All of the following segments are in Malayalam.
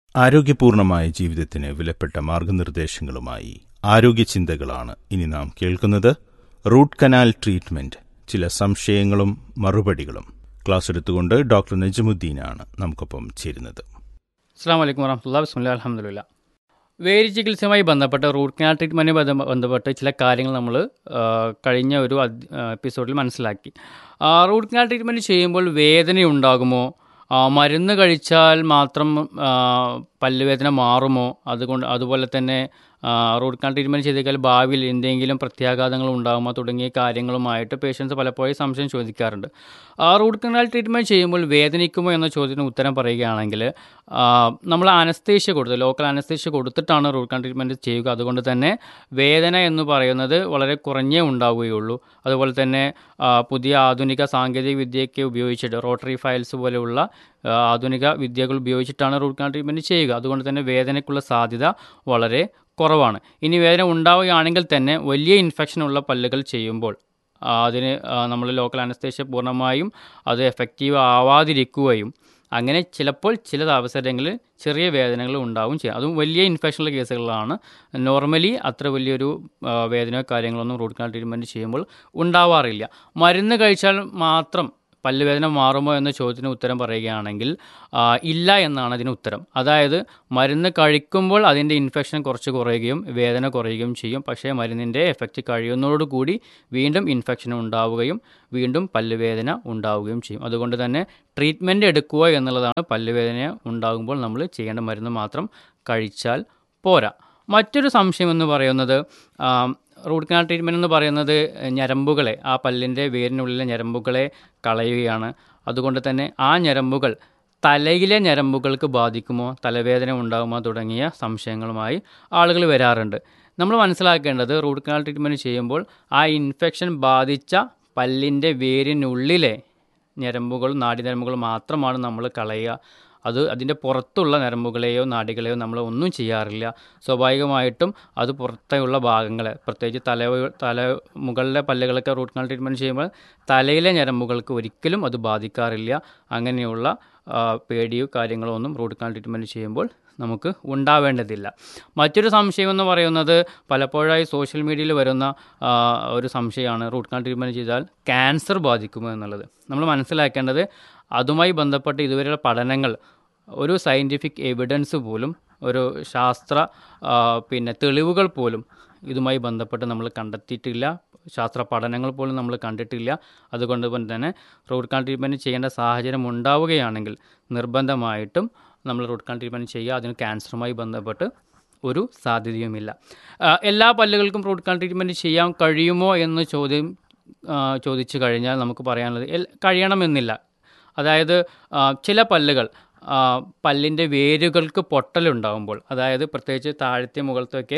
ആരോഗ്യപൂർണമായ ജീവിതത്തിന് വിലപ്പെട്ട മാർഗനിർദ്ദേശങ്ങളുമായി ആരോഗ്യ ചിന്തകളാണ് ഇനി നാം കേൾക്കുന്നത് റൂട്ട് കനാൽ ട്രീറ്റ്മെന്റ് ചില സംശയങ്ങളും മറുപടികളും ക്ലാസ് എടുത്തുകൊണ്ട് ഡോക്ടർ നജമുദ്ദീനാണ് നമുക്കൊപ്പം ചേരുന്നത് അസ്സാം വലൈക്കും വറഹമുല്ല ബിസ്മില്ല അലഹമുല്ല വേരി ചികിത്സയുമായി ബന്ധപ്പെട്ട് റൂട്ട് കനാൽ ട്രീറ്റ്മെൻറ്റുമായി ബന്ധപ്പെട്ട് ചില കാര്യങ്ങൾ നമ്മൾ കഴിഞ്ഞ ഒരു എപ്പിസോഡിൽ മനസ്സിലാക്കി ആ, റൂട്ട് കനാൽ ട്രീറ്റ്മെൻറ്റ് ചെയ്യുമ്പോൾ വേദനയുണ്ടാകുമോ ആ, മരുന്ന് കഴിച്ചാൽ മാത്രം ആ, പല്ലുവേദന മാറുമോ അതുകൊണ്ട് അതുപോലെ തന്നെ ആ, റൂട്ട് കനാൽ ട്രീറ്റ്മെൻറ്റ് ചെയ്തേക്കാൾ ഭാവിയിൽ എന്തെങ്കിലും പ്രത്യാഘാതങ്ങൾ ഉണ്ടാകുമോ തുടങ്ങിയ കാര്യങ്ങളുമായിട്ട് പേഷ്യൻസ് പലപ്പോഴും സംശയം ചോദിക്കാറുണ്ട് ആ റൂട്ട് കനാൽ ട്രീറ്റ്മെൻറ്റ് ചെയ്യുമ്പോൾ വേദനിക്കുമോ എന്ന ചോദ്യത്തിന് ഉത്തരം പറയുകയാണെങ്കിൽ ആ, നമ്മൾ അനസ്തേഷ്യ കൊടുത്ത് ലോക്കൽ അനസ്തേഷ്യ കൊടുത്തിട്ടാണ് റൂട്ട് കനാൽ ട്രീറ്റ്മെൻറ്റ് ചെയ്യുക അതുകൊണ്ട് തന്നെ വേദന എന്ന് പറയുന്നത് വളരെ കുറഞ്ഞേ ഉണ്ടാവുകയുള്ളൂ അതുപോലെ തന്നെ ആ, പുതിയ ആധുനിക സാങ്കേതിക വിദ്യയൊക്കെ ഉപയോഗിച്ചിട്ട് റോട്ടറി ഫയൽസ് പോലെയുള്ള ആ, ആധുനിക വിദ്യകൾ ഉപയോഗിച്ചിട്ടാണ് റൂട്ട് കനാൽ ട്രീറ്റ്മെൻറ്റ് ചെയ്യുക അതുകൊണ്ട് തന്നെ വേദനയ്ക്കുള്ള സാധ്യത വളരെ കുറവാണ് ഇനി വേദന ഉണ്ടാവുകയാണെങ്കിൽ തന്നെ വലിയ ഇൻഫെക്ഷൻ ഉള്ള പല്ലുകൾ ചെയ്യുമ്പോൾ ആ, അതിന് നമ്മൾ ലോക്കൽ അനസ്തേഷ്യ പൂർണ്ണമായും അത് എഫക്റ്റീവ് ആവാതിരിക്കുകയും അങ്ങനെ ചിലപ്പോൾ ചില അവസരങ്ങളിൽ ചെറിയ വേദനകൾ ഉണ്ടാവും ചെയ്യാം അതും വലിയ ഇൻഫെക്ഷനുള്ള കേസുകളിലാണ് നോർമലി അത്ര വലിയൊരു ആ, വേദനയോ കാര്യങ്ങളൊന്നും റൂട്ട് കനാൽ ട്രീറ്റ്മെൻറ്റ് ചെയ്യുമ്പോൾ ഉണ്ടാവാറില്ല മരുന്ന് കഴിച്ചാൽ മാത്രം പല്ലുവേദന മാറുമോ എന്ന ചോദ്യത്തിന് ഉത്തരം പറയുകയാണെങ്കിൽ ആ, ഇല്ല എന്നാണ് അതിന് ഉത്തരം അതായത് മരുന്ന് കഴിക്കുമ്പോൾ അതിൻ്റെ ഇൻഫെക്ഷൻ കുറച്ച് കുറയുകയും വേദന കുറയുകയും ചെയ്യും പക്ഷേ മരുന്നിൻ്റെ എഫക്റ്റ് കഴിയുന്നതോടുകൂടി വീണ്ടും ഇൻഫെക്ഷൻ ഉണ്ടാവുകയും വീണ്ടും പല്ലുവേദന ഉണ്ടാവുകയും ചെയ്യും അതുകൊണ്ട് തന്നെ ട്രീറ്റ്മെൻറ്റ് എടുക്കുക എന്നുള്ളതാണ് പല്ലുവേദന ഉണ്ടാകുമ്പോൾ നമ്മൾ ചെയ്യേണ്ട മരുന്ന് മാത്രം കഴിച്ചാൽ പോരാ മറ്റൊരു സംശയം എന്ന് പറയുന്നത് ആ, റൂട്ട് കനാൽ ട്രീറ്റ്മെൻറ്റ് എന്ന് പറയുന്നത് ഞരമ്പുകളെ ആ പല്ലിൻ്റെ വേരിനുള്ളിലെ ഞരമ്പുകളെ കളയുകയാണ് അതുകൊണ്ട് തന്നെ ആ ഞരമ്പുകൾ തലയിലെ ഞരമ്പുകൾക്ക് ബാധിക്കുമോ തലവേദന ഉണ്ടാകുമോ തുടങ്ങിയ സംശയങ്ങളുമായി ആളുകൾ വരാറുണ്ട് നമ്മൾ മനസ്സിലാക്കേണ്ടത് റൂട്ട് കനാൽ ട്രീറ്റ്മെൻറ്റ് ചെയ്യുമ്പോൾ ആ ഇൻഫെക്ഷൻ ബാധിച്ച പല്ലിൻ്റെ വേരിനുള്ളിലെ ഞരമ്പുകൾ നാഡീഞരമ്പുകൾ മാത്രമാണ് നമ്മൾ കളയുക അത് അതിൻ്റെ പുറത്തുള്ള ഞരമ്പുകളെയോ നാഡികളെയോ നമ്മൾ ഒന്നും ചെയ്യാറില്ല സ്വാഭാവികമായിട്ടും അത് പുറത്തെയുള്ള ഭാഗങ്ങളെ പ്രത്യേകിച്ച് തല തല മുകളിലെ പല്ലുകളൊക്കെ റൂട്ട് കനാൽ ട്രീറ്റ്മെൻറ്റ് ചെയ്യുമ്പോൾ തലയിലെ ഞരമ്പുകൾക്ക് ഒരിക്കലും അത് ബാധിക്കാറില്ല അങ്ങനെയുള്ള ആ, പേടിയോ കാര്യങ്ങളോ ഒന്നും റൂട്ട് കനാൽ ട്രീറ്റ്മെൻറ്റ് ചെയ്യുമ്പോൾ നമുക്ക് ഉണ്ടാവേണ്ടതില്ല മറ്റൊരു സംശയം എന്ന് പറയുന്നത് പലപ്പോഴായി സോഷ്യൽ മീഡിയയിൽ വരുന്ന ആ, ഒരു സംശയമാണ് റൂട്ട് കനാൽ ട്രീറ്റ്മെൻറ്റ് ചെയ്താൽ ക്യാൻസർ ബാധിക്കുമോ എന്നുള്ളത് നമ്മൾ മനസ്സിലാക്കേണ്ടത് അതുമായി ബന്ധപ്പെട്ട് ഇതുവരെയുള്ള പഠനങ്ങൾ ഒരു സയൻറ്റിഫിക് എവിഡൻസ് പോലും ഒരു ശാസ്ത്ര ആ, പിന്നെ തെളിവുകൾ പോലും ഇതുമായി ബന്ധപ്പെട്ട് നമ്മൾ കണ്ടെത്തിയിട്ടില്ല ശാസ്ത്ര പഠനങ്ങൾ പോലും നമ്മൾ കണ്ടിട്ടില്ല അതുകൊണ്ട് തന്നെ റൂട്ട് കനാൽ ട്രീറ്റ്മെൻറ്റ് ചെയ്യേണ്ട സാഹചര്യം ഉണ്ടാവുകയാണെങ്കിൽ നിർബന്ധമായിട്ടും നമ്മൾ റൂട്ട് കനാൽ ട്രീറ്റ്മെൻറ്റ് ചെയ്യുക അതിന് ക്യാൻസറുമായി ബന്ധപ്പെട്ട് ഒരു സാധ്യതയുമില്ല ആ, എല്ലാ പല്ലുകൾക്കും റൂട്ട് കനാൽ ട്രീറ്റ്മെൻറ്റ് ചെയ്യാൻ കഴിയുമോ എന്ന് ചോദ്യം ആ, ചോദിച്ചു കഴിഞ്ഞാൽ നമുക്ക് പറയാനുള്ളത് എൽ- കഴിയണമെന്നില്ല അതായത് ആ, ചില പല്ലുകൾ ആ, പല്ലിൻ്റെ വേരുകൾക്ക് പൊട്ടലുണ്ടാകുമ്പോൾ അതായത് പ്രത്യേകിച്ച് താഴത്തെ മുകളത്തൊക്കെ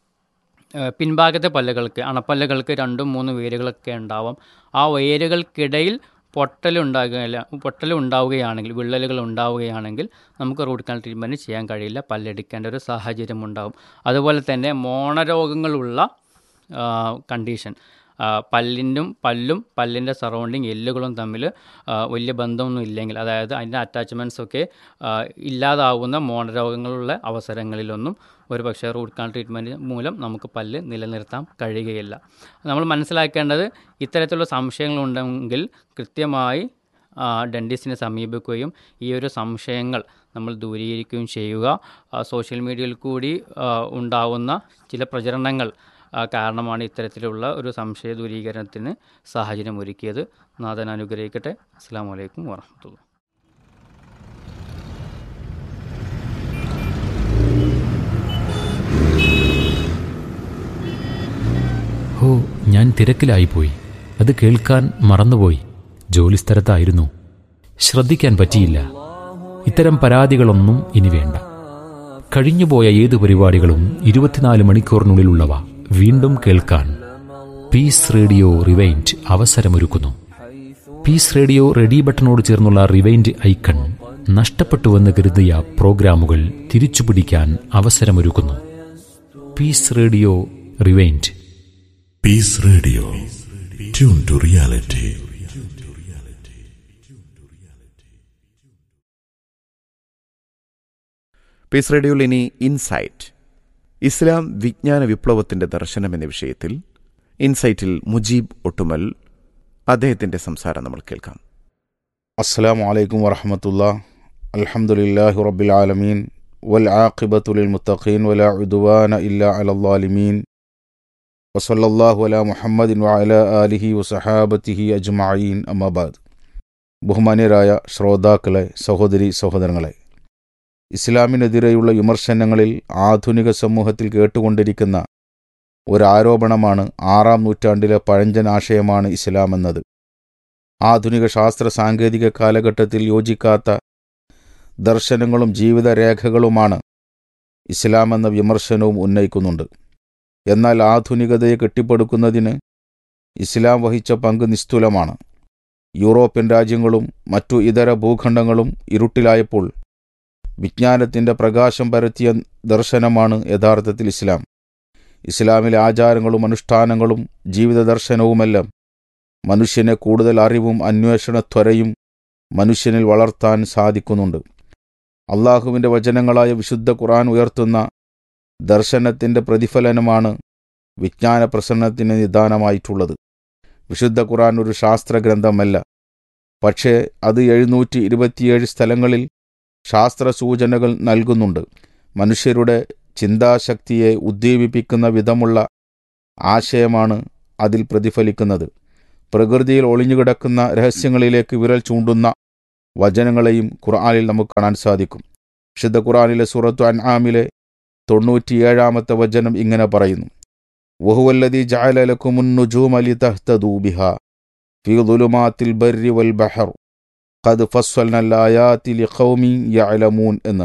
ആ, പിൻഭാഗത്തെ പല്ലുകൾക്ക് അണപ്പല്ലുകൾക്ക് രണ്ടും മൂന്നും വേരുകളൊക്കെ ഉണ്ടാവാം ആ വേരുകൾക്കിടയിൽ പൊട്ടലുണ്ടാകുകയില്ല പൊട്ടലുണ്ടാവുകയാണെങ്കിൽ വിള്ളലുകൾ ഉണ്ടാവുകയാണെങ്കിൽ നമുക്ക് റൂട്ട് കനാൽ ട്രീറ്റ്മെൻറ്റ് ചെയ്യാൻ കഴിയില്ല പല്ലെടുക്കേണ്ട ഒരു സാഹചര്യം ഉണ്ടാവും അതുപോലെ തന്നെ മോണരോഗങ്ങളുള്ള ആ, കണ്ടീഷൻ ആ, പല്ലിനും പല്ലും പല്ലിൻ്റെ സറൗണ്ടിങ് എല്ലുകളും തമ്മിൽ ആ, വലിയ ബന്ധമൊന്നും ഇല്ലെങ്കിൽ അതായത് അതിൻ്റെ അറ്റാച്ച്മെൻറ്റ്സ് ഒക്കെ ആ, ഇല്ലാതാവുന്ന മോണരോഗങ്ങളുള്ള അവസരങ്ങളിലൊന്നും ഒരു പക്ഷേ റൂട്ട് കനാൽ ട്രീറ്റ്മെൻറ്റ് മൂലം നമുക്ക് പല്ല് നിലനിർത്താൻ കഴിയുകയില്ല നമ്മൾ മനസ്സിലാക്കേണ്ടത് ഇത്തരത്തിലുള്ള സംശയങ്ങളുണ്ടെങ്കിൽ കൃത്യമായി ആ, ഡെൻറ്റിസ്റ്റിനെ സമീപിക്കുകയും ഈ ഒരു സംശയങ്ങൾ നമ്മൾ ദൂരീകരിക്കുകയും ചെയ്യുക ആ, സോഷ്യൽ മീഡിയയിൽ കൂടി ആ, ഉണ്ടാവുന്ന ചില പ്രചരണങ്ങൾ ആ, കാരണമാണ് ഇത്തരത്തിലുള്ള ഒരു സംശയ ദൂരീകരണത്തിന് സാഹചര്യം ഒരുക്കിയത് നാഥൻ അനുഗ്രഹിക്കട്ടെ അസ്സാം വലൈക്കും വാഹമത്തുള്ള ഓ ഞാൻ തിരക്കിലായിപ്പോയി അത് കേൾക്കാൻ മറന്നുപോയി ജോലിസ്ഥലത്തായിരുന്നു ശ്രദ്ധിക്കാൻ പറ്റിയില്ല ഇത്തരം പരാതികളൊന്നും ഇനി വേണ്ട കഴിഞ്ഞുപോയ ഏത് പരിപാടികളും ഇരുപത്തിനാല് മണിക്കൂറിനുള്ളിലുള്ളവ വീണ്ടും കേൾക്കാൻ പീസ് റേഡിയോ റിവൈൻഡ് അവസരമൊരുക്കുന്നു പീസ് റേഡിയോ റെഡി ബട്ടണോട് ചേർന്നുള്ള റിവൈൻഡ് ഐക്കൺ നഷ്ടപ്പെട്ടുവെന്ന് കരുതിയ പ്രോഗ്രാമുകൾ തിരിച്ചുപിടിക്കാൻ അവസരമൊരുക്കുന്നു peace radio rewind Peace Radio. Tune to reality. Peace റേഡിയോയിൽ ഇനി ഇൻസൈറ്റ് ഇസ്ലാം വിജ്ഞാന വിപ്ലവത്തിന്റെ ദർശനം എന്ന വിഷയത്തിൽ ഇൻസൈറ്റിൽ മുജീബ് ഒട്ടുമൽ അദ്ദേഹത്തിന്റെ സംസാരം നമ്മൾ കേൾക്കാം അസ്സാം വലൈക്കും വറഹമത്തുള്ള അൽഹംദുലില്ലാഹി റബ്ബിൽ ആലമീൻ വൽ ആഖിബത്തുൽ മുത്തഖീൻ വല ഉദ്വാന ഇല്ല അലല്ലാലിമീൻ വസല്ലല്ലാഹു അല മുഹമ്മദിൻ വഅല ആലിഹി വസഹാബത്തിഹി അജ്മഈൻ അമ്മബാദ് ബഹുമാന്യരായ ശ്രോതാക്കളെ സഹോദരി സഹോദരങ്ങളെ ഇസ്ലാമിനെതിരെയുള്ള വിമർശനങ്ങളിൽ ആധുനിക സമൂഹത്തിൽ കേട്ടുകൊണ്ടിരിക്കുന്ന ഒരാരോപണമാണ് ആറാം നൂറ്റാണ്ടിലെ പഴഞ്ചൻ ആശയമാണ് ഇസ്ലാം എന്നത് ആധുനിക ശാസ്ത്ര സാങ്കേതിക കാലഘട്ടത്തിൽ യോജിക്കാത്ത ദർശനങ്ങളും ജീവിതരേഖകളുമാണ് ഇസ്ലാം എന്ന വിമർശനവും ഉന്നയിക്കുന്നുണ്ട് എന്നാൽ ആധുനികതയെ കെട്ടിപ്പടുക്കുന്നതിന് ഇസ്ലാം വഹിച്ച പങ്ക് നിസ്തുലമാണ് യൂറോപ്യൻ രാജ്യങ്ങളും മറ്റു ഇതര ഭൂഖണ്ഡങ്ങളും ഇരുട്ടിലായപ്പോൾ വിജ്ഞാനത്തിൻ്റെ പ്രകാശം പരത്തിയ ദർശനമാണ് യഥാർത്ഥത്തിൽ ഇസ്ലാം ഇസ്ലാമിലെ ആചാരങ്ങളും അനുഷ്ഠാനങ്ങളും ജീവിത ദർശനവുമെല്ലാം മനുഷ്യനെ കൂടുതൽ അറിവും അന്വേഷണത്വരയും മനുഷ്യനിൽ വളർത്താൻ സാധിക്കുന്നുണ്ട് അള്ളാഹുവിൻ്റെ വചനങ്ങളായ വിശുദ്ധ ഖുർആൻ ഉയർത്തുന്ന ദർശനത്തിൻ്റെ പ്രതിഫലനമാണ് വിജ്ഞാന പ്രസരണത്തിന് നിദാനമായിട്ടുള്ളത് വിശുദ്ധ ഖുർആൻ ഒരു ശാസ്ത്രഗ്രന്ഥമല്ല പക്ഷേ അത് എഴുന്നൂറ്റി ഇരുപത്തിയേഴ് സ്ഥലങ്ങളിൽ ശാസ്ത്ര സൂചനകൾ നൽകുന്നുണ്ട് മനുഷ്യരുടെ ചിന്താശക്തിയെ ഉദ്ദീപിപ്പിക്കുന്ന വിധമുള്ള ആശയമാണ് അതിൽ പ്രതിഫലിക്കുന്നത് പ്രകൃതിയിൽ ഒളിഞ്ഞുകിടക്കുന്ന രഹസ്യങ്ങളിലേക്ക് വിരൽ ചൂണ്ടുന്ന വചനങ്ങളെയും ഖുർആാനിൽ നമുക്ക് കാണാൻ സാധിക്കും വിശുദ്ധ ഖുർആാനിലെ സൂറത്തു അൻആമിലെ തൊണ്ണൂറ്റിയേഴാമത്തെ വചനം ഇങ്ങനെ പറയുന്നു വഹുവല്ലതി ജാലലക്കുമുന്നുജൂം അലി തഹ്തദൂബിഹ ഫി ദുലുമാത്തിൽ ബർരി വൽ ബഹർ ഖദ് ഫസ്വൽനല്ലായാത്തി ലിഖൗമി യഅലമൂൻ എന്ന്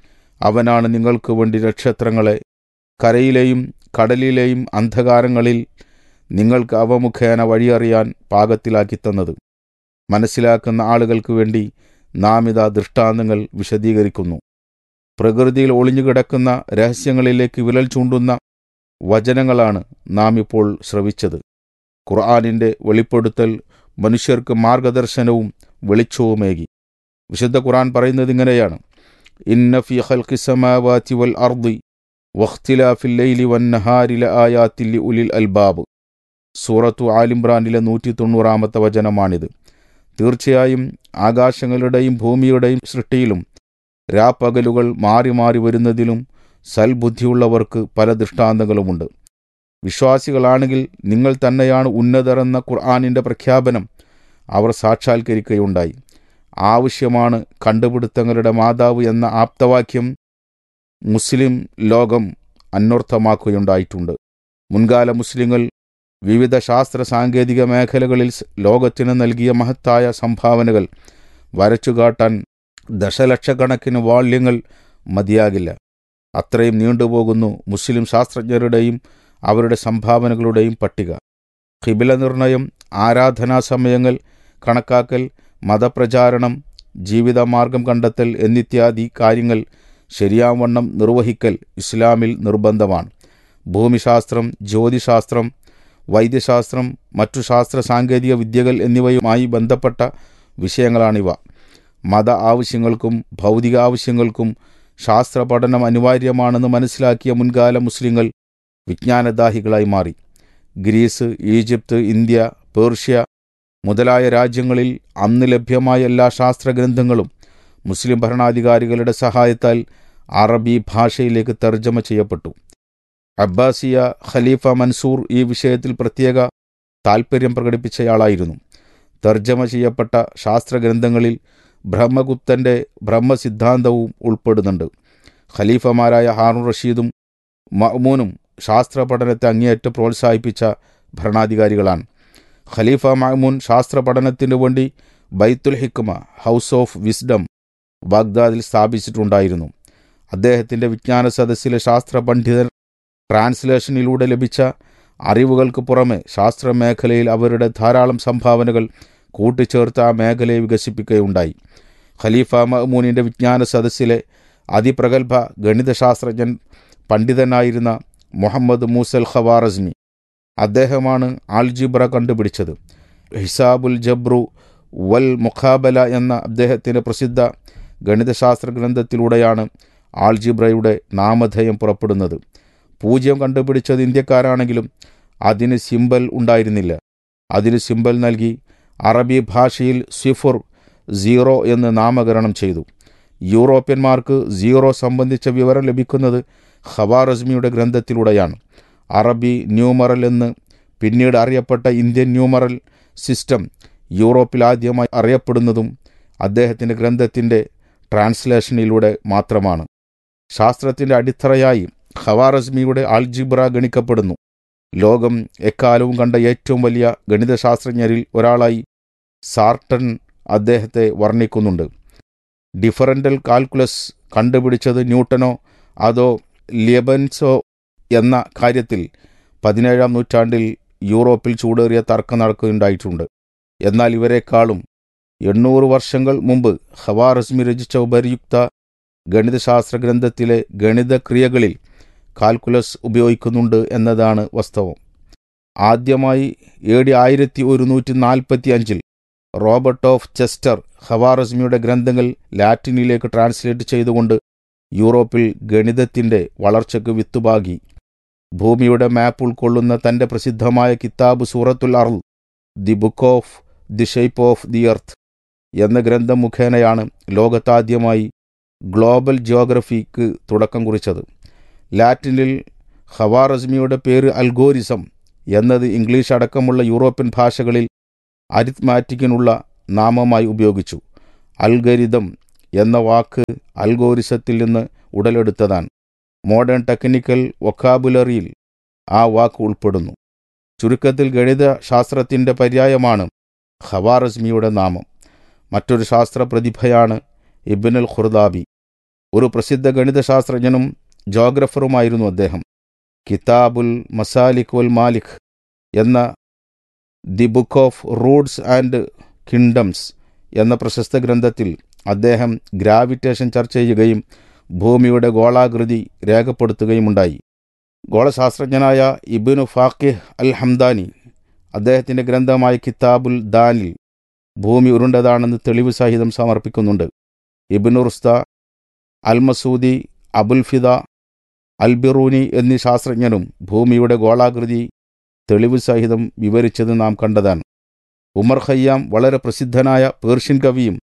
അവനാണ് നിങ്ങൾക്ക് വേണ്ടി നക്ഷത്രങ്ങളെ കരയിലെയും കടലിലെയും അന്ധകാരങ്ങളിൽ നിങ്ങൾക്ക് അവ മുഖേന വഴിയറിയാൻ പാകത്തിലാക്കി തന്നത് മനസ്സിലാക്കുന്ന ആളുകൾക്ക് വേണ്ടി നാം ഇതാ ദൃഷ്ടാന്തങ്ങൾ വിശദീകരിക്കുന്നു പ്രകൃതിയിൽ ഒളിഞ്ഞുകിടക്കുന്ന രഹസ്യങ്ങളിലേക്ക് വിരൽ ചൂണ്ടുന്ന വചനങ്ങളാണ് നാം ഇപ്പോൾ ശ്രവിച്ചത് ഖുർആാനിൻ്റെ വെളിപ്പെടുത്തൽ മനുഷ്യർക്ക് മാർഗദർശനവും വെളിച്ചവുമേകി വിശുദ്ധ ഖുർആൻ പറയുന്നത് ഇങ്ങനെയാണ് ഇന്ന ഫി ഖൽഖി സമാവാതി വൽ അർദി വഖ്തിലാഫിൽ ലൈലി വൻ നഹാരി ലആയാത്തിൽ ഉലിൽ അൽബാബ് സൂറത്തു ആലിംബ്രാനിലെ നൂറ്റി തൊണ്ണൂറാമത്തെ വചനമാണിത് തീർച്ചയായും ആകാശങ്ങളുടെയും ഭൂമിയുടെയും സൃഷ്ടിയിലും രാപ്പകലുകൾ മാറി മാറി വരുന്നതിലും സൽബുദ്ധിയുള്ളവർക്ക് പല ദൃഷ്ടാന്തങ്ങളുമുണ്ട് വിശ്വാസികളാണെങ്കിൽ നിങ്ങൾ തന്നെയാണ് ഉന്നതർ എന്ന ഖുർആാനിൻ്റെ പ്രഖ്യാപനം അവർ സാക്ഷാത്കരിക്കുകയുണ്ടായി ആവശ്യമാണ് കണ്ടുപിടുത്തങ്ങളുടെ മാതാവ് എന്ന ആപ്തവാക്യം മുസ്ലിം ലോകം അന്വർത്ഥമാക്കുകയുണ്ടായിട്ടുണ്ട് മുൻകാല മുസ്ലിങ്ങൾ വിവിധ ശാസ്ത്ര സാങ്കേതിക മേഖലകളിൽ ലോകത്തിന് നൽകിയ മഹത്തായ സംഭാവനകൾ വരച്ചുകാട്ടാൻ ദശലക്ഷക്കണക്കിന് വാള്യങ്ങൾ മതിയാകില്ല അത്രയും നീണ്ടുപോകുന്നു മുസ്ലിം ശാസ്ത്രജ്ഞരുടെയും അവരുടെ സംഭാവനകളുടെയും പട്ടിക ഖിബില നിർണയം ആരാധനാ സമയങ്ങൾ കണക്കാക്കൽ മതപ്രചാരണം ജീവിതമാർഗം കണ്ടെത്തൽ എന്നിത്യാദി കാര്യങ്ങൾ ശരിയാവണ്ണം നിർവഹിക്കൽ ഇസ്ലാമിൽ നിർബന്ധമാണ് ഭൂമിശാസ്ത്രം ജ്യോതിശാസ്ത്രം വൈദ്യശാസ്ത്രം മറ്റു ശാസ്ത്ര സാങ്കേതിക വിദ്യകൾ എന്നിവയുമായി ബന്ധപ്പെട്ട വിഷയങ്ങളാണിവ മത ആവശ്യങ്ങൾക്കും ഭൗതിക ആവശ്യങ്ങൾക്കും ശാസ്ത്ര പഠനം അനിവാര്യമാണെന്ന് മനസ്സിലാക്കിയ മുൻകാല മുസ്ലിങ്ങൾ വിജ്ഞാനദാഹികളായി മാറി ഗ്രീസ് ഈജിപ്ത് ഇന്ത്യ പേർഷ്യ മുതലായ രാജ്യങ്ങളിൽ അന്ന് ലഭ്യമായ എല്ലാ ശാസ്ത്രഗ്രന്ഥങ്ങളും മുസ്ലിം ഭരണാധികാരികളുടെ സഹായത്താൽ അറബി ഭാഷയിലേക്ക് തർജ്ജമ ചെയ്യപ്പെട്ടു അബ്ബാസിയ ഖലീഫ മൻസൂർ ഈ വിഷയത്തിൽ പ്രത്യേക താൽപ്പര്യം പ്രകടിപ്പിച്ചയാളായിരുന്നു തർജ്ജമ ചെയ്യപ്പെട്ട ശാസ്ത്രഗ്രന്ഥങ്ങളിൽ ബ്രഹ്മഗുപ്തന്റെ ബ്രഹ്മസിദ്ധാന്തവും ഉൾപ്പെടുന്നുണ്ട് ഖലീഫമാരായ ഹാറൂൺ റഷീദും മഅ്മൂനും ശാസ്ത്ര പഠനത്തെ അങ്ങേയറ്റം പ്രോത്സാഹിപ്പിച്ച ഭരണാധികാരികളാണ് ഖലീഫ മഅ്മൂൻ ശാസ്ത്ര പഠനത്തിനു വേണ്ടി ബൈത്തുൽ ഹിക്മ ഹൗസ് ഓഫ് വിസ്ഡം ബാഗ്ദാദിൽ സ്ഥാപിച്ചിട്ടുണ്ടായിരുന്നു അദ്ദേഹത്തിൻ്റെ വിജ്ഞാന സദസ്സിലെ ശാസ്ത്ര പണ്ഡിതർ ട്രാൻസ്ലേഷനിലൂടെ ലഭിച്ച അറിവുകൾക്ക് പുറമെ ശാസ്ത്രമേഖലയിൽ അവരുടെ ധാരാളം സംഭാവനകൾ കൂട്ടിച്ചേർത്ത് ആ മേഖലയെ വികസിപ്പിക്കുകയുണ്ടായി ഖലീഫ മഹ്മൂനിൻ്റെ വിജ്ഞാന സദസ്സിലെ അതിപ്രഗത്ഭ ഗണിതശാസ്ത്രജ്ഞൻ പണ്ഡിതനായിരുന്ന മുഹമ്മദ് മൂസൽ ഖവാറസ്മി അദ്ദേഹമാണ് ആൽജിബ്ര കണ്ടുപിടിച്ചത് ഹിസാബുൽ ജബ്രു വൽ മുഖാബല എന്ന അദ്ദേഹത്തിൻ്റെ പ്രസിദ്ധ ഗണിതശാസ്ത്ര ഗ്രന്ഥത്തിലൂടെയാണ് ആൾജിബ്രയുടെ നാമധേയം പുറപ്പെടുന്നത് പൂജ്യം കണ്ടുപിടിച്ചത് ഇന്ത്യക്കാരാണെങ്കിലും അതിന് സിമ്പൽ ഉണ്ടായിരുന്നില്ല അതിന് സിമ്പൽ നൽകി അറബി ഭാഷയിൽ സ്വിഫുർ സീറോ എന്ന് നാമകരണം ചെയ്തു യൂറോപ്യന്മാർക്ക് സീറോ സംബന്ധിച്ച വിവരം ലഭിക്കുന്നത് ഖവാറസ്മിയുടെ ഗ്രന്ഥത്തിലൂടെയാണ് അറബി ന്യൂമറൽ എന്ന് പിന്നീട് അറിയപ്പെട്ട ഇന്ത്യൻ ന്യൂമറൽ സിസ്റ്റം യൂറോപ്പിൽ ആദ്യമായി അറിയപ്പെടുന്നതും അദ്ദേഹത്തിൻ്റെ ഗ്രന്ഥത്തിൻ്റെ ട്രാൻസ്ലേഷനിലൂടെ മാത്രമാണ് ശാസ്ത്രത്തിൻ്റെ അടിത്തറയായി ഖവാറസ്മിയുടെ ആൾജിബ്ര ഗണിക്കപ്പെടുന്നു ലോകം എക്കാലവും കണ്ട ഏറ്റവും വലിയ ഗണിതശാസ്ത്രജ്ഞരിൽ ഒരാളായി സാർട്ടൺ അദ്ദേഹത്തെ വർണ്ണിക്കുന്നുണ്ട് ഡിഫറൻ്റൽ കാൽക്കുലസ് കണ്ടുപിടിച്ചത് ന്യൂട്ടനോ അതോ ലിയബൻസോ എന്ന കാര്യത്തിൽ പതിനേഴാം നൂറ്റാണ്ടിൽ യൂറോപ്പിൽ ചൂടേറിയ തർക്കം നടക്കുകയുണ്ടായിട്ടുണ്ട് എന്നാൽ ഇവരെക്കാളും എണ്ണൂറ് വർഷങ്ങൾ മുമ്പ് ഹവാറസ്മി രചിച്ച ഉപരിയുക്ത ഗണിതശാസ്ത്ര ഗ്രന്ഥത്തിലെ ഗണിതക്രിയകളിൽ കാൽക്കുലസ് ഉപയോഗിക്കുന്നുണ്ട് എന്നതാണ് വാസ്തവം ആദ്യമായി എ ഡി ആയിരത്തി ഒരുന്നൂറ്റി നാൽപ്പത്തി അഞ്ചിൽ റോബർട്ട് ഓഫ് ചെസ്റ്റർ ഹവാറസ്മിയുടെ ഗ്രന്ഥങ്ങൾ ലാറ്റിനിലേക്ക് ട്രാൻസ്ലേറ്റ് ചെയ്തുകൊണ്ട് യൂറോപ്പിൽ ഗണിതത്തിൻ്റെ വളർച്ചയ്ക്ക് വിത്തുപാകി ഭൂമിയുടെ മാപ്പ് ഉൾക്കൊള്ളുന്ന തൻ്റെ പ്രസിദ്ധമായ കിതാബ് സൂറത്തുൽ അർൾ the book of the shape of the earth എന്ന ഗ്രന്ഥം മുഖേനയാണ് ലോകത്താദ്യമായി ഗ്ലോബൽ ജിയോഗ്രഫിക്ക് തുടക്കം കുറിച്ചത് ലാറ്റിനിൽ ഹവാറസ്മിയുടെ പേര് അൽഗോരിസം എന്നത് ഇംഗ്ലീഷ് അടക്കമുള്ള യൂറോപ്യൻ ഭാഷകളിൽ അരിത്മാറ്റിക്കിനുള്ള നാമമായി ഉപയോഗിച്ചു അൽഗരിതം എന്ന വാക്ക് അൽഗോരിസത്തിൽ നിന്ന് ഉടലെടുത്തതാണ് മോഡേൺ ടെക്നിക്കൽ വൊക്കാബുലറിയിൽ ആ വാക്ക് ഉൾപ്പെടുന്നു ചുരുക്കത്തിൽ ഗണിതശാസ്ത്രത്തിൻ്റെ പര്യായമാണ് ഖവാറസ്മിയുടെ നാമം മറ്റൊരു ശാസ്ത്ര പ്രതിഭയാണ് ഇബിനുൽ ഖുർദാബി ഒരു പ്രസിദ്ധ ഗണിതശാസ്ത്രജ്ഞനും ജോഗ്രഫറുമായിരുന്നു അദ്ദേഹം കിതാബുൽ മസാലിക് ഉൽ മാലിക് എന്ന the book of routes and kingdoms എന്ന പ്രശസ്ത ഗ്രന്ഥത്തിൽ അദ്ദേഹം ഗ്രാവിറ്റേഷൻ ചർച്ച ചെയ്യുകയും ഭൂമിയുടെ ഗോളാകൃതി രേഖപ്പെടുത്തുകയുമുണ്ടായി ഗോളശാസ്ത്രജ്ഞനായ ഇബിനു ഫാക്കിഹ് അൽ ഹംദാനി അദ്ദേഹത്തിൻ്റെ ഗ്രന്ഥമായ കിതാബുൽ ദാനിൽ ഭൂമി ഉരുണ്ടതാണെന്ന് തെളിവ് സഹിതം സമർപ്പിക്കുന്നുണ്ട് ഇബിനു റുസ്ത അൽ മസൂദി അബുൽ ഫിദ അൽബിറൂനി എന്നീ ശാസ്ത്രജ്ഞരും ഭൂമിയുടെ ഗോളാകൃതി തെളിവ് സഹിതം വിവരിച്ചത് നാം കണ്ടതാണ് ഉമർ ഖയ്യാം വളരെ പ്രസിദ്ധനായ പേർഷ്യൻ കവിയും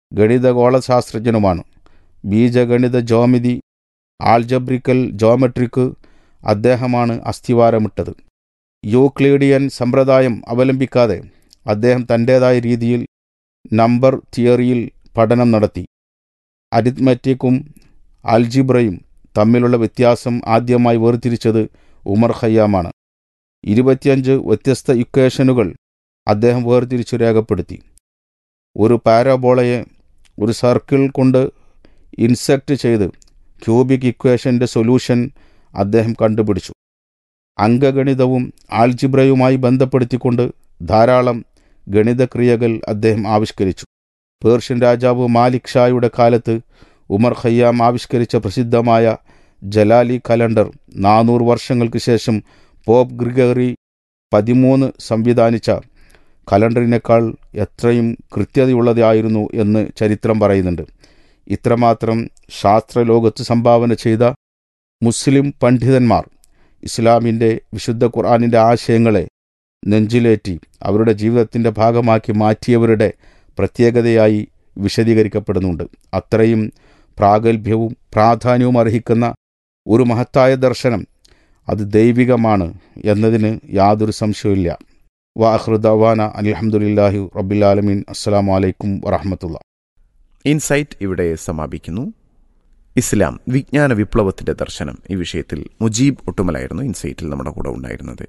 ഗണിതഗോളശാസ്ത്രജ്ഞനുമാണ് ബീജഗണിത ജോമിതി ആൾജബ്രിക്കൽ ജോമെട്രിക്ക് അദ്ദേഹമാണ് അസ്ഥിവാരമിട്ടത് യൂക്ലീഡിയൻ സമ്പ്രദായം അവലംബിക്കാതെ അദ്ദേഹം തൻ്റേതായ രീതിയിൽ നമ്പർ തിയറിയിൽ പഠനം നടത്തി അരിത്മറ്റിക്കും ആൽജിബ്രയും തമ്മിലുള്ള വ്യത്യാസം ആദ്യമായി വേർതിരിച്ചത് ഉമർ ഖയ്യാമാണ് ഇരുപത്തിയഞ്ച് വ്യത്യസ്ത ഇക്വേഷനുകൾ അദ്ദേഹം വേർതിരിച്ചു രേഖപ്പെടുത്തി ഒരു പാരാബോളയെ ഒരു സർക്കിൾ കൊണ്ട് ഇൻസെക്റ്റ് ചെയ്ത് ക്യൂബിക് ഇക്വേഷൻ്റെ സൊല്യൂഷൻ അദ്ദേഹം കണ്ടുപിടിച്ചു അംഗഗണിതവും ആൽജിബ്രയുമായി ബന്ധപ്പെടുത്തിക്കൊണ്ട് ധാരാളം ഗണിതക്രിയകൾ അദ്ദേഹം ആവിഷ്കരിച്ചു പേർഷ്യൻ രാജാവ് മാലിക് ഷായുടെ കാലത്ത് ഉമർ ഖയ്യാം ആവിഷ്കരിച്ച പ്രസിദ്ധമായ ജലാലി കലണ്ടർ നാനൂറ് വർഷങ്ങൾക്ക് ശേഷം പോപ്പ് ഗ്രിഗറി പതിമൂന്ന് സംവിധാനിച്ച കലണ്ടറിനേക്കാൾ എത്രയും കൃത്യതയുള്ളതായിരുന്നു എന്ന് ചരിത്രം പറയുന്നുണ്ട് ഇത്രമാത്രം ശാസ്ത്രലോകത്ത് സംഭാവന ചെയ്ത മുസ്ലിം പണ്ഡിതന്മാർ ഇസ്ലാമിൻ്റെ വിശുദ്ധ ഖുർആാനിൻ്റെ ആശയങ്ങളെ നെഞ്ചിലേറ്റി അവരുടെ ജീവിതത്തിൻ്റെ ഭാഗമാക്കി മാറ്റിയവരുടെ പ്രത്യേകതയായി വിശദീകരിക്കപ്പെടുന്നുണ്ട് അത്രയും പ്രാഗൽഭ്യവും പ്രാധാന്യവും അർഹിക്കുന്ന ഒരു മഹത്തായ ദർശനം അത് ദൈവികമാണ് എന്നതിന് യാതൊരു സംശയവുമില്ല വാഹൃദവാന അലഹമുല്ലാഹി റബ്ബിലാലമീൻ അസ്സാം വലൈക്കും വറഹമത്തുള്ള ഇൻസൈറ്റ് ഇവിടെ സമാപിക്കുന്നു ഇസ്ലാം വിജ്ഞാന വിപ്ലവത്തിന്റെ ദർശനം ഈ വിഷയത്തിൽ മുജീബ് ഒട്ടുമലായിരുന്നു ഇൻസൈറ്റിൽ നമ്മുടെ കൂടെ ഉണ്ടായിരുന്നത്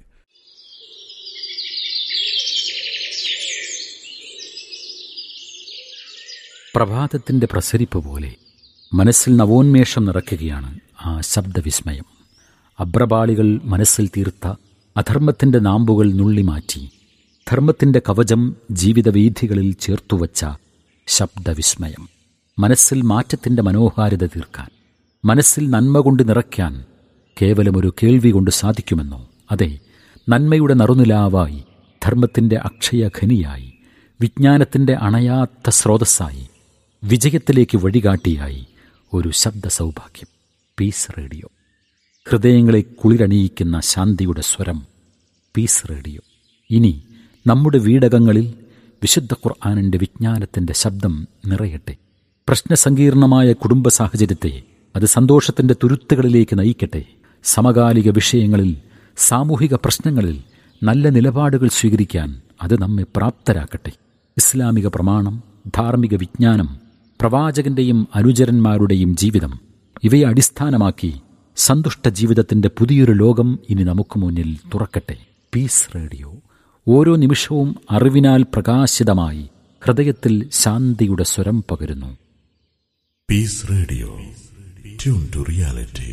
പ്രഭാതത്തിൻ്റെ പ്രസരിപ്പ് പോലെ മനസ്സിൽ നവോന്മേഷം നിറയ്ക്കുകയാണ് ആ ശബ്ദവിസ്മയം അബ്രപാളികൾ മനസ്സിൽ തീർത്ത അധർമ്മത്തിൻ്റെ നാമ്പുകൾ നുള്ളിമാറ്റി ധർമ്മത്തിൻ്റെ കവചം ജീവിതവീഥികളിൽ ചേർത്തുവച്ച ശബ്ദവിസ്മയം മനസ്സിൽ മാറ്റത്തിൻ്റെ മനോഹാരിത തീർക്കാൻ മനസ്സിൽ നന്മ കൊണ്ട് നിറയ്ക്കാൻ കേവലമൊരു കേൾവി കൊണ്ട് സാധിക്കുമെന്നോ അതെ നന്മയുടെ നറുനിലാവായി ധർമ്മത്തിൻ്റെ അക്ഷയഖനിയായി വിജ്ഞാനത്തിൻ്റെ അണയാത്ത സ്രോതസ്സായി വിജയത്തിലേക്ക് വഴികാട്ടിയായി ഒരു ശബ്ദ സൗഭാഗ്യം പീസ് റേഡിയോ ഹൃദയങ്ങളെ കുളിരണിയിക്കുന്ന ശാന്തിയുടെ സ്വരം പീസ് റേഡിയോ ഇനി നമ്മുടെ വീടകങ്ങളിൽ വിശുദ്ധ ഖുർആാനിൻ്റെ വിജ്ഞാനത്തിൻ്റെ ശബ്ദം നിറയട്ടെ പ്രശ്നസങ്കീർണമായ കുടുംബ സാഹചര്യത്തെ അത് സന്തോഷത്തിൻ്റെ തുരുത്തുകളിലേക്ക് നയിക്കട്ടെ സമകാലിക വിഷയങ്ങളിൽ സാമൂഹിക പ്രശ്നങ്ങളിൽ നല്ല നിലപാടുകൾ സ്വീകരിക്കാൻ അത് നമ്മെ പ്രാപ്തരാക്കട്ടെ ഇസ്ലാമിക പ്രമാണം ധാർമ്മിക വിജ്ഞാനം പ്രവാചകന്റെയും അനുചരന്മാരുടെയും ജീവിതം ഇവയെ അടിസ്ഥാനമാക്കി സന്തുഷ്ട ജീവിതത്തിന്റെ പുതിയൊരു ലോകം ഇനി നമുക്ക് മുന്നിൽ തുറക്കട്ടെ പീസ് റേഡിയോ ഓരോ നിമിഷവും അറിവിനാൽ പ്രകാശിതമായി ഹൃദയത്തിൽ ശാന്തിയുടെ സ്വരം പകരുന്നു Peace Radio. Tune to reality.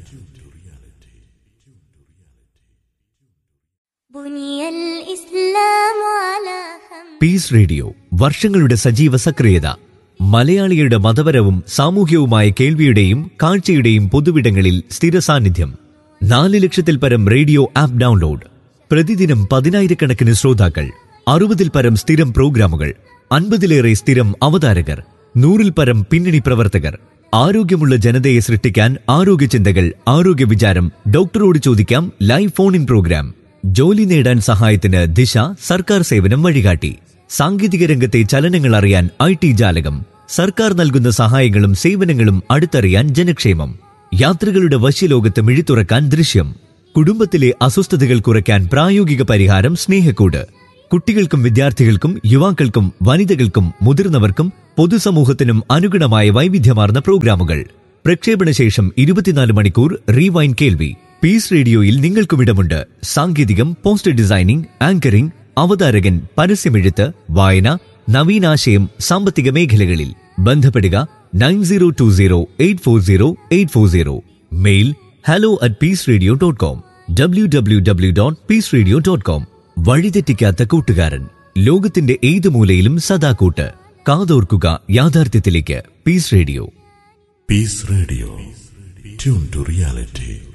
بني الإسلام على خمس Peace Radio വർഷങ്ങളുടെ സജീവ സക്രിയത മലയാളികളുടെ മതപരവും സാമൂഹ്യവുമായ കേൾവിയുടെയും കാഴ്ചയുടെയും പൊതുവിടങ്ങളിൽ സ്ഥിര സാന്നിധ്യം നാല് ലക്ഷത്തിൽ പരം റേഡിയോ ആപ്പ് ഡൗൺലോഡ് പ്രതിദിനം പതിനായിരക്കണക്കിന് ശ്രോതാക്കൾ അറുപതിൽ പരം സ്ഥിരം പ്രോഗ്രാമുകൾ അൻപതിലേറെ സ്ഥിരം അവതാരകർ നൂറിൽ പരം പിന്നണി പ്രവർത്തകർ ആരോഗ്യമുള്ള ജനതയെ സൃഷ്ടിക്കാൻ ആരോഗ്യ ചിന്തകൾ ആരോഗ്യ വിചാരം ഡോക്ടറോട് ചോദിക്കാം ലൈവ് ഫോൺ ഇൻ പ്രോഗ്രാം ജോലി നേടാൻ സഹായത്തിന് ദിശ സർക്കാർ സേവനം വഴികാട്ടി സാങ്കേതിക രംഗത്തെ ചലനങ്ങൾ അറിയാൻ ഐ ടി ജാലകം സർക്കാർ നൽകുന്ന സഹായങ്ങളും സേവനങ്ങളും അടുത്തറിയാൻ ജനക്ഷേമം യാത്രികളുടെ വശ്യലോകത്ത് മിഴിത്തുറക്കാൻ ദൃശ്യം കുടുംബത്തിലെ അസ്വസ്ഥതകൾ കുറയ്ക്കാൻ പ്രായോഗിക പരിഹാരം സ്നേഹക്കൂട് കുട്ടികൾക്കും വിദ്യാർത്ഥികൾക്കും യുവാക്കൾക്കും വനിതകൾക്കും മുതിർന്നവർക്കും പൊതുസമൂഹത്തിനും അനുഗുണമായ വൈവിധ്യമാർന്ന പ്രോഗ്രാമുകൾ പ്രക്ഷേപണ ശേഷം ഇരുപത്തിനാല് മണിക്കൂർ റീവൈൻ കേൾവി പീസ് റേഡിയോയിൽ നിങ്ങൾക്കും ഇടമുണ്ട് സാങ്കേതികം പോസ്റ്റർ ഡിസൈനിംഗ് ആങ്കറിംഗ് അവതാരകൻ പരസ്യമെഴുത്ത് വായന നവീനാശയം സാമ്പത്തിക മേഖലകളിൽ ബന്ധപ്പെടുക nine zero two zero eight four zero eight four zero mail hello at peace radio dot com W W W dot peace radio dot com വഴിതെറ്റിക്കാത്ത കൂട്ടുകാരൻ ലോകത്തിന്റെ ഏത് മൂലയിലും സദാ കൂട്ട് കാതോർക്കുക യാഥാർത്ഥ്യത്തിലേക്ക് peace radio Peace Radio. Tune to reality.